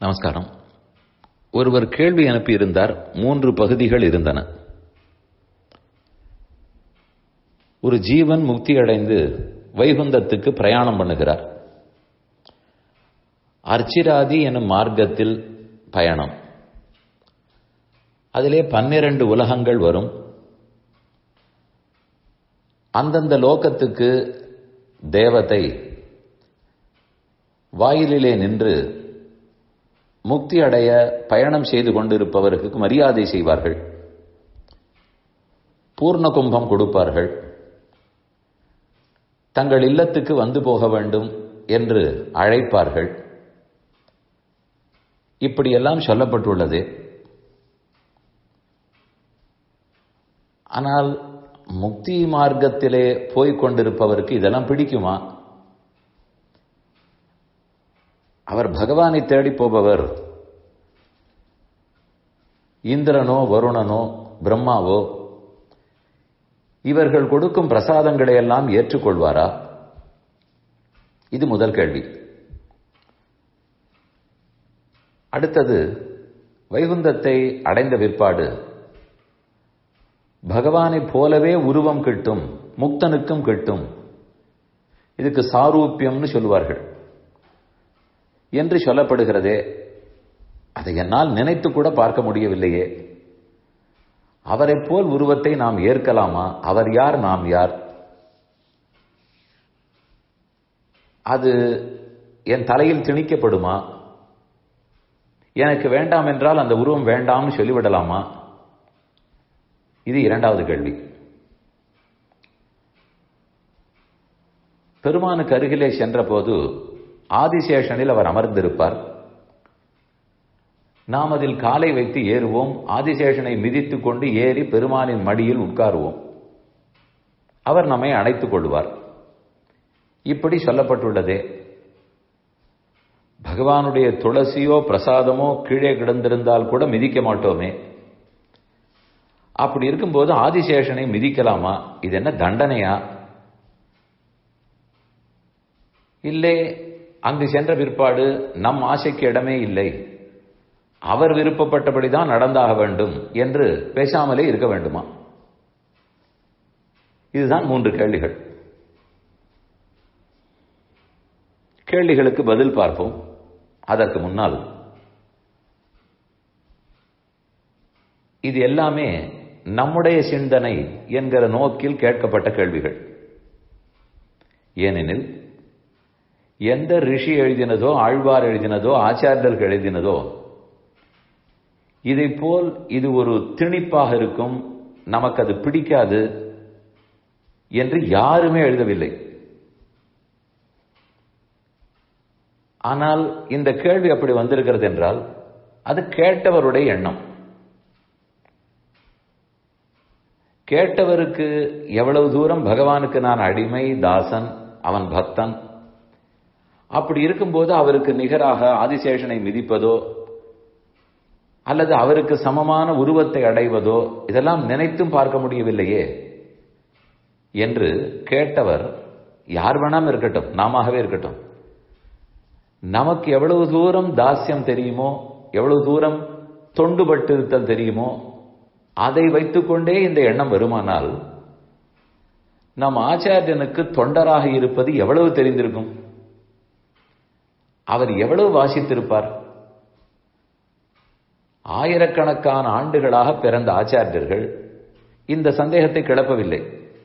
நமஸ்காரம் ஒருவர் கேள்வி அனுப்பியிருந்தார் மூன்று பகுதிகள் இருந்தன ஒரு ஜீவன் முக்தி அடைந்து வைகுந்தத்துக்கு பிரயாணம் பண்ணுகிறார் அர்ச்சிராதி எனும் மார்க்கத்தில் பயணம் அதிலே பன்னிரண்டு உலகங்கள் வரும் அந்தந்த லோகத்துக்கு தேவதை வாயிலிலே நின்று முக்தி அடைய பயணம் செய்து கொண்டிருப்பவர்களுக்கு மரியாதை செய்வார்கள் பூர்ண கும்பம் கொடுப்பார்கள் தங்கள் இல்லத்துக்கு வந்து போக வேண்டும் என்று அழைப்பார்கள் இப்படியெல்லாம் சொல்லப்பட்டுள்ளது ஆனால் முக்தி மார்க்கத்திலே போய்க் கொண்டிருப்பவருக்கு இதெல்லாம் பிடிக்குமா அவர் பகவானை தேடி போபவர் இந்திரனோ வருணனோ பிரம்மாவோ இவர்கள் கொடுக்கும் பிரசாதங்களை எல்லாம் ஏற்றுக்கொள்வாரா இது முதல் கேள்வி அடுத்தது வைகுந்தத்தை அடைந்த பிற்பாடு பகவானைப் போலவே உருவம் கிட்டும் முக்தனுக்கும் கிட்டும் இதுக்கு சாரூபியம்னு சொல்லுவார்கள் என்று சொல்லப்படுகிறதே அதை என்னால் நினைத்து கூட பார்க்க முடியவில்லையே அவரை போல் உருவத்தை நாம் ஏற்கலாமா அவர் யார் நாம் யார் அது என் தலையில் திணிக்கப்படுமா எனக்கு வேண்டாம் என்றால் அந்த உருவம் வேண்டாம்னு சொல்லிவிடலாமா இது இரண்டாவது கேள்வி பெருமானுக்கு அருகிலே சென்றபோது ஆதிசேஷனில் அவர் அமர்ந்திருப்பார் நாம் அதில் காலை வைத்து ஏறுவோம் ஆதிசேஷனை மிதித்துக் கொண்டு ஏறி பெருமானின் மடியில் உட்காருவோம் அவர் நம்மை அணைத்துக் கொள்வார் இப்படி சொல்லப்பட்டுள்ளதே பகவானுடைய துளசியோ பிரசாதமோ கீழே கிடந்திருந்தால் கூட மிதிக்க மாட்டோமே அப்படி இருக்கும்போது ஆதிசேஷனை மிதிக்கலாமா இது என்ன தண்டனையா இல்லை அங்கு சென்ற பிற்பாடு நம் ஆசைக்கு இடமே இல்லை அவர் விருப்பப்பட்டபடிதான் நடந்தாக வேண்டும் என்று பேசாமலே இருக்க வேண்டுமா இதுதான் மூன்று கேள்விகள் கேள்விகளுக்கு பதில் பார்ப்போம் அதற்கு முன்னால் இது எல்லாமே நம்முடைய சிந்தனை என்கிற நோக்கில் கேட்கப்பட்ட கேள்விகள் ஏனெனில் எந்த ரிஷி எழுதினதோ ஆழ்வார் எழுதினதோ ஆச்சாரியர்கள் எழுதினதோ இதை போல் இது ஒரு திணிப்பாக இருக்கும் நமக்கு அது பிடிக்காது என்று யாருமே எழுதவில்லை ஆனால் இந்த கேள்வி அப்படி வந்திருக்கிறது என்றால் அது கேட்டவருடைய எண்ணம் கேட்டவருக்கு எவ்வளவு தூரம் பகவானுக்கு நான் அடிமை தாசன் அவன் பக்தன் அப்படி இருக்கும்போது அவருக்கு நிகராக ஆதிசேஷனை மிதிப்பதோ அல்லது அவருக்கு சமமான உருவத்தை அடைவதோ இதெல்லாம் நினைத்தும் பார்க்க முடியவில்லையே என்று கேட்டவர் யார் வேணாம் இருக்கட்டும் நாமவே இருக்கட்டும் நமக்கு எவ்வளவு தூரம் தாஸ்யம் தெரியுமோ எவ்வளவு தூரம் தொண்டுபட்டிருத்தல் தெரியுமோ அதை வைத்துக்கொண்டே இந்த எண்ணம் வருமானால் நம் ஆச்சாரியனுக்கு தொண்டராக இருப்பது எவ்வளவு தெரிந்திருக்கும் அவர் எவ்வளவு வாசித்திருப்பார் ஆயிரக்கணக்கான ஆண்டுகளாக பிறந்த ஆச்சாரியர்கள் இந்த சந்தேகத்தை கிளப்பவில்லை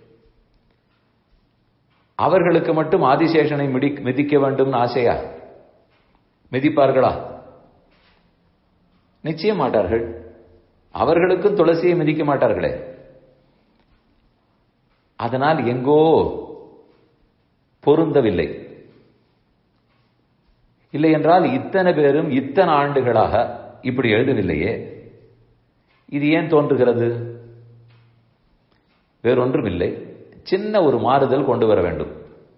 அவர்களுக்கு மட்டும் ஆதிசேஷனை மிடி மிதிக்க வேண்டும் ஆசையா மிதிப்பார்களா நிச்சயம் மாட்டார்கள் அவர்களுக்கும் துளசியை மிதிக்க மாட்டார்களே அதனால் எங்கோ பொருந்தவில்லை இல்லை என்றால் இத்தனை பேரும் இத்தனை ஆண்டுகளாக இப்படி எழுதவில்லையே இது ஏன் தோன்றுகிறது வேறொன்றும் இல்லை சின்ன ஒரு மாறுதல் கொண்டு வர வேண்டும்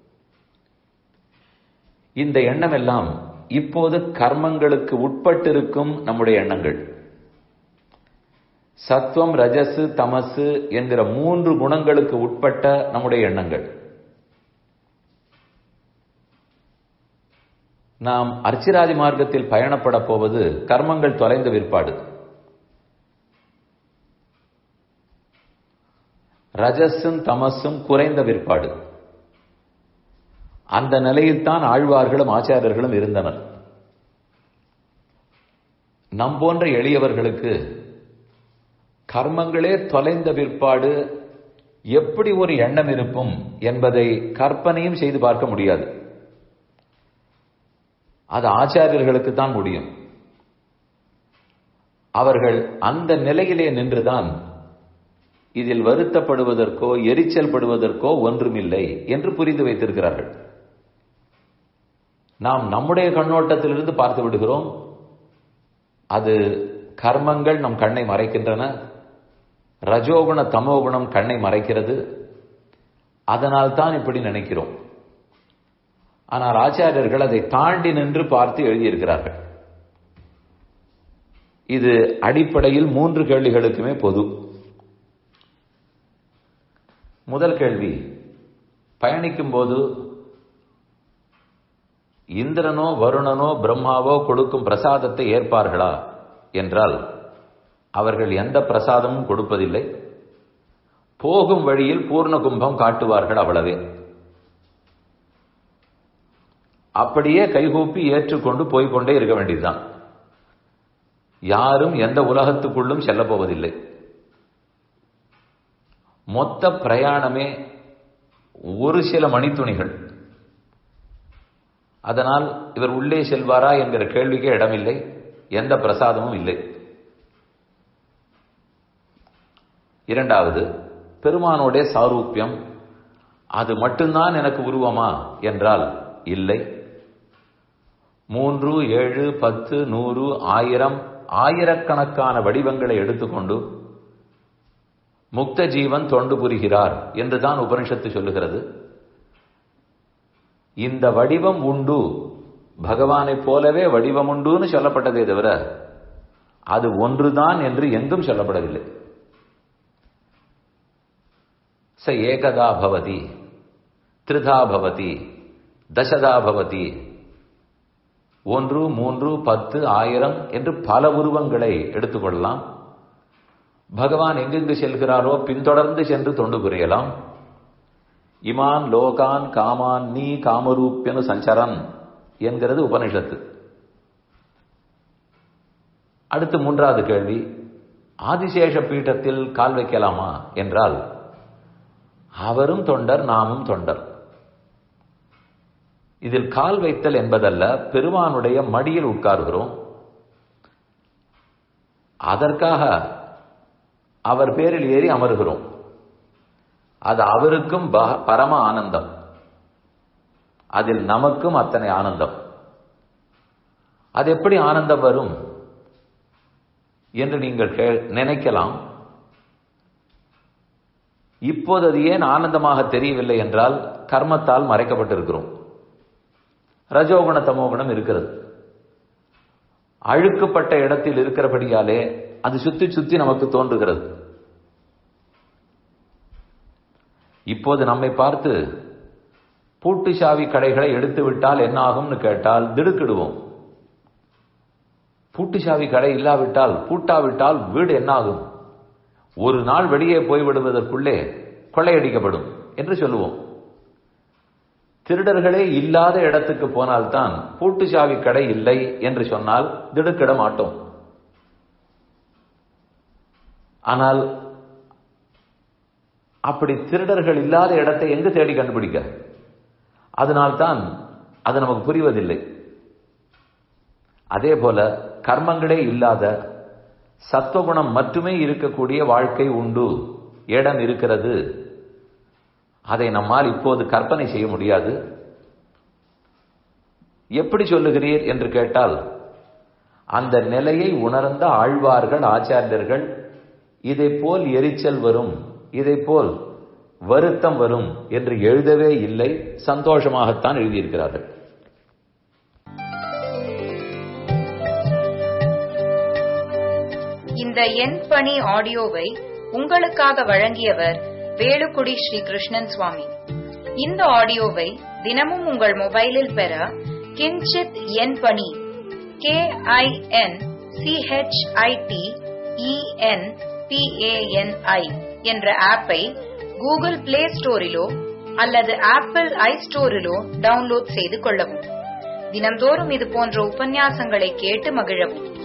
இந்த எண்ணம் எல்லாம் இப்போது கர்மங்களுக்கு உட்பட்டிருக்கும் நம்முடைய எண்ணங்கள் சத்துவம் ரஜசு தமசு என்கிற மூன்று குணங்களுக்கு உட்பட்ட நம்முடைய எண்ணங்கள் நாம் அர்ச்சிராதி மார்க்கத்தில் பயணப்பட போவது கர்மங்கள் தொலைந்த விற்பாடு ரஜஸும் தமஸும் குறைந்த விற்பாடு அந்த நிலையில்தான் ஆழ்வார்களும் ஆச்சாரியர்களும் இருந்தனர் நம் போன்ற எளியவர்களுக்கு கர்மங்களே தொலைந்த பிற்பாடு எப்படி ஒரு எண்ணம் இருக்கும் என்பதை கற்பனையும் செய்து பார்க்க முடியாது அது ஆச்சாரியர்களுக்கு தான் முடியும் அவர்கள் அந்த நிலையிலே நின்றுதான் இதில் வருத்தப்படுவதற்கோ எரிச்சல் படுவதற்கோ ஒன்றுமில்லை என்று புரிந்து வைத்திருக்கிறார்கள் நாம் நம்முடைய கண்ணோட்டத்திலிருந்து பார்த்து விடுகிறோம் அது கர்மங்கள் நம் கண்ணை மறைக்கின்றன ரஜோகுண தமோகுணம் கண்ணை மறைக்கிறது அதனால் தான் இப்படி நினைக்கிறோம் ஆனால் ஆச்சாரியர்கள் அதை தாண்டி நின்று பார்த்து எழுதியிருக்கிறார்கள் இது அடிப்படையில் மூன்று கேள்விகளுக்குமே பொது முதல் கேள்வி பயணிக்கும் போது இந்திரனோ வருணனோ பிரம்மாவோ கொடுக்கும் பிரசாதத்தை ஏற்பார்களா என்றால் அவர்கள் எந்த பிரசாதமும் கொடுப்பதில்லை போகும் வழியில் பூர்ண கும்பம் காட்டுவார்கள் அவ்வளவே அப்படியே கைகூப்பி ஏற்றுக்கொண்டு போய்கொண்டே இருக்க வேண்டியதுதான் யாரும் எந்த உலகத்துக்குள்ளும் செல்ல போவதில்லை மொத்த பிரயாணமே ஒரு சில மணித்துணிகள் அதனால் இவர் உள்ளே செல்வாரா என்கிற கேள்விக்கே இடமில்லை எந்த பிரசாதமும் இல்லை இரண்டாவது பெருமானோடைய சாரூப்பியம் அது மட்டும்தான் எனக்கு உருவமா என்றால் இல்லை மூன்று ஏழு பத்து நூறு ஆயிரம் ஆயிரக்கணக்கான வடிவங்களை எடுத்துக்கொண்டு முக்த ஜீவன் தொண்டு புரிகிறார் என்றுதான் உபனிஷத்து சொல்லுகிறது இந்த வடிவம் உண்டு பகவானைப் போலவே வடிவம் உண்டுன்னு சொல்லப்பட்டதே தவிர அது ஒன்றுதான் என்று எங்கும் சொல்லப்படவில்லை ச ஏகதா பவதி திருதா பவதி தசதா பவதி ஒன்று மூன்று பத்து ஆயிரம் என்று பல உருவங்களை எடுத்துக்கொள்ளலாம் பகவான் எங்கெங்கு செல்கிறாரோ பின்தொடர்ந்து சென்று தொண்டு புரியலாம் இமான் லோகான் காமான் நீ காமரூப்பியனு சஞ்சரன் என்கிறது உபனிஷத்து அடுத்து மூன்றாவது கேள்வி ஆதிசேஷ பீட்டத்தில் கால் வைக்கலாமா என்றால் அவரும் தொண்டர் நாமும் தொண்டர் இதில் கால் வைத்தல் என்பதல்ல பெருமானுடைய மடியில் உட்கார்கிறோம் அதற்காக அவர் பேரில் ஏறி அமர்கிறோம் அது அவருக்கும் பரம ஆனந்தம் அதில் நமக்கும் அத்தனை ஆனந்தம் அது எப்படி ஆனந்தம் வரும் என்று நீங்கள் நினைக்கலாம் இப்போது அது ஏன் ஆனந்தமாக தெரியவில்லை என்றால் கர்மத்தால் மறைக்கப்பட்டிருக்கிறோம் ரஜோகுண தமோகுணம் இருக்கிறது அழுக்கப்பட்ட இடத்தில் இருக்கிறபடியாலே அது சுத்தி சுத்தி நமக்கு தோன்றுகிறது இப்போது நம்மை பார்த்து பூட்டு சாவி கடைகளை எடுத்து விட்டால் என்ன ஆகும்னு கேட்டால் திடுக்கிடுவோம் பூட்டு சாவி கடை இல்லாவிட்டால் பூட்டாவிட்டால் வீடு என்ன ஆகும் ஒரு நாள் வெளியே போய்விடுவதற்குள்ளே கொள்ளையடிக்கப்படும் என்று சொல்லுவோம் திருடர்களே இல்லாத இடத்துக்கு போனால்தான் பூட்டு சாவி கடை இல்லை என்று சொன்னால் திடுக்கிட மாட்டோம் ஆனால் அப்படி திருடர்கள் இல்லாத இடத்தை எங்கு தேடி கண்டுபிடிக்க அதனால்தான் அது நமக்கு புரிவதில்லை அதே போல கர்மங்களே இல்லாத சத்துவகுணம் மட்டுமே இருக்கக்கூடிய வாழ்க்கை உண்டு இடம் இருக்கிறது அதை நம்மால் இப்போது கற்பனை செய்ய முடியாது எப்படி சொல்லுகிறீர் என்று கேட்டால் அந்த நிலையை உணர்ந்த ஆழ்வார்கள் ஆச்சாரியர்கள் இதை போல் எரிச்சல் வரும் இதை போல் வருத்தம் வரும் என்று எழுதவே இல்லை சந்தோஷமாகத்தான் எழுதியிருக்கிறார்கள் இந்த எண் பணி ஆடியோவை உங்களுக்காக வழங்கியவர் வேலுக்குடி ஸ்ரீ கிருஷ்ணன் சுவாமி இந்த ஆடியோவை தினமும் உங்கள் மொபைலில் பெற கிஞ்சித் என் பணி கே ஐ என் சிஹெச்ஐடி இஎன் பிஏஎன்ஐ என்ற ஆப்பை கூகுள் பிளே ஸ்டோரிலோ அல்லது ஆப்பிள் ஐ ஸ்டோரிலோ டவுன்லோட் செய்து கொள்ளவும் தினம்தோறும் இது போன்ற உபன்யாசங்களை கேட்டு மகிழவும்